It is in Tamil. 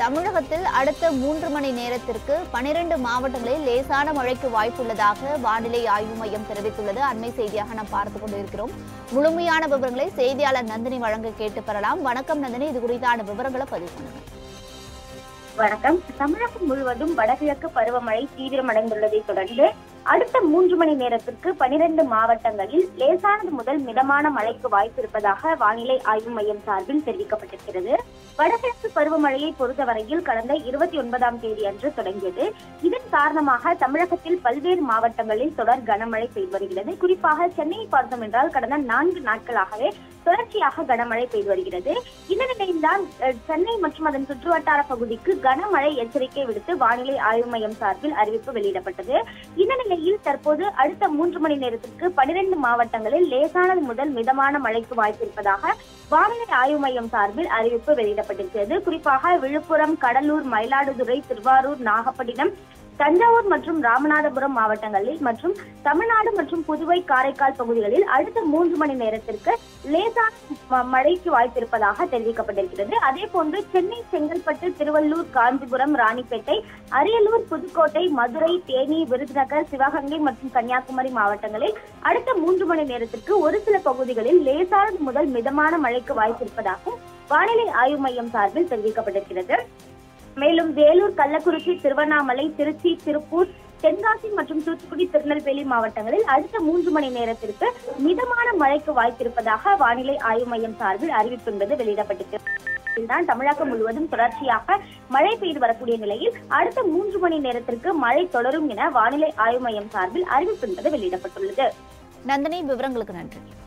தமிழகத்தில் அடுத்த மூன்று மணி நேரத்திற்கு பனிரெண்டு மாவட்டங்களில் லேசான மழைக்கு வாய்ப்புள்ளதாக வானிலை ஆய்வு மையம் தெரிவித்துள்ளது அண்மை செய்தியாக நாம் பார்த்துக் கொண்டிருக்கிறோம் முழுமையான விவரங்களை செய்தியாளர் நந்தினி வழங்க கேட்டு பெறலாம் வணக்கம் நந்தினி இது குறித்தான விவரங்களை பதிவு பண்ணுங்க வணக்கம் தமிழகம் முழுவதும் வடகிழக்கு பருவமழை தீவிரமடைந்துள்ளதை தொடர்ந்து அடுத்த மூன்று மணி நேரத்திற்கு பனிரெண்டு மாவட்டங்களில் லேசானது முதல் மிதமான மழைக்கு வாய்ப்பு இருப்பதாக வானிலை ஆய்வு மையம் சார்பில் தெரிவிக்கப்பட்டிருக்கிறது வடகிழக்கு பருவமழையை பொறுத்தவரையில் கடந்த இருபத்தி ஒன்பதாம் தேதி அன்று தொடங்கியது இதன் காரணமாக தமிழகத்தில் பல்வேறு மாவட்டங்களில் தொடர் கனமழை பெய்து வருகிறது குறிப்பாக சென்னையை பார்த்தோம் என்றால் கடந்த நான்கு நாட்களாகவே தொடர்ச்சியாக கனமழை பெய்து வருகிறது இந்த நிலையில்தான் அஹ், சென்னை மற்றும் அதன் சுற்றுவட்டார பகுதிக்கு கனமழை எச்சரிக்கை விடுத்து வானிலை ஆய்வு மையம் சார்பில் அறிவிப்பு வெளியிடப்பட்டது இந்த நிலையில் தற்போது அடுத்த மூன்று மணி நேரத்திற்கு பனிரெண்டு மாவட்டங்களில் லேசானது முதல் மிதமான மழைக்கு வாய்ப்பு இருப்பதாக வானிலை ஆய்வு மையம் சார்பில் அறிவிப்பு வெளியிடப்பட்டிருக்கிறது குறிப்பாக விழுப்புரம் கடலூர் மயிலாடுதுறை திருவாரூர் நாகப்பட்டினம் தஞ்சாவூர் மற்றும் ராமநாதபுரம் மாவட்டங்களில் மற்றும் தமிழ்நாடு மற்றும் புதுவை காரைக்கால் பகுதிகளில் அடுத்த மூன்று மணி நேரத்திற்கு லேசான ம- மழைக்கு வாய்ப்பு இருப்பதாக தெரிவிக்கப்பட்டிருக்கிறது அதே போன்று சென்னை செங்கல்பட்டு திருவள்ளூர் காஞ்சிபுரம் ராணிப்பேட்டை அரியலூர் புதுக்கோட்டை மதுரை தேனி விருதுநகர் சிவகங்கை மற்றும் கன்னியாகுமரி மாவட்டங்களில் அடுத்த மூன்று மணி நேரத்திற்கு ஒரு சில பகுதிகளில் லேசானது முதல் மிதமான மழைக்கு வாய்ப்பு இருப்பதாகவும் வானிலை ஆய்வு மையம் சார்பில் தெரிவிக்கப்பட்டிருக்கிறது மேலும் வேலூர் கள்ளக்குறிச்சி திருவண்ணாமலை திருச்சி திருப்பூர் தென்காசி மற்றும் தூத்துக்குடி திருநெல்வேலி மாவட்டங்களில் அடுத்த மூன்று மணி நேரத்திற்கு மிதமான மழைக்கு வாய்ப்பிருப்பதாக வானிலை ஆய்வு மையம் சார்பில் அறிவிப்பு என்பது வெளியிடப்பட்டிருக்கிறது தான் தமிழகம் முழுவதும் தொடர்ச்சியாக மழை பெய்து வரக்கூடிய நிலையில் அடுத்த மூன்று மணி நேரத்திற்கு மழை தொடரும் என வானிலை ஆய்வு மையம் சார்பில் அறிவிப்பு என்பது வெளியிடப்பட்டுள்ளது நந்தினி விவரங்களுக்கு நன்றி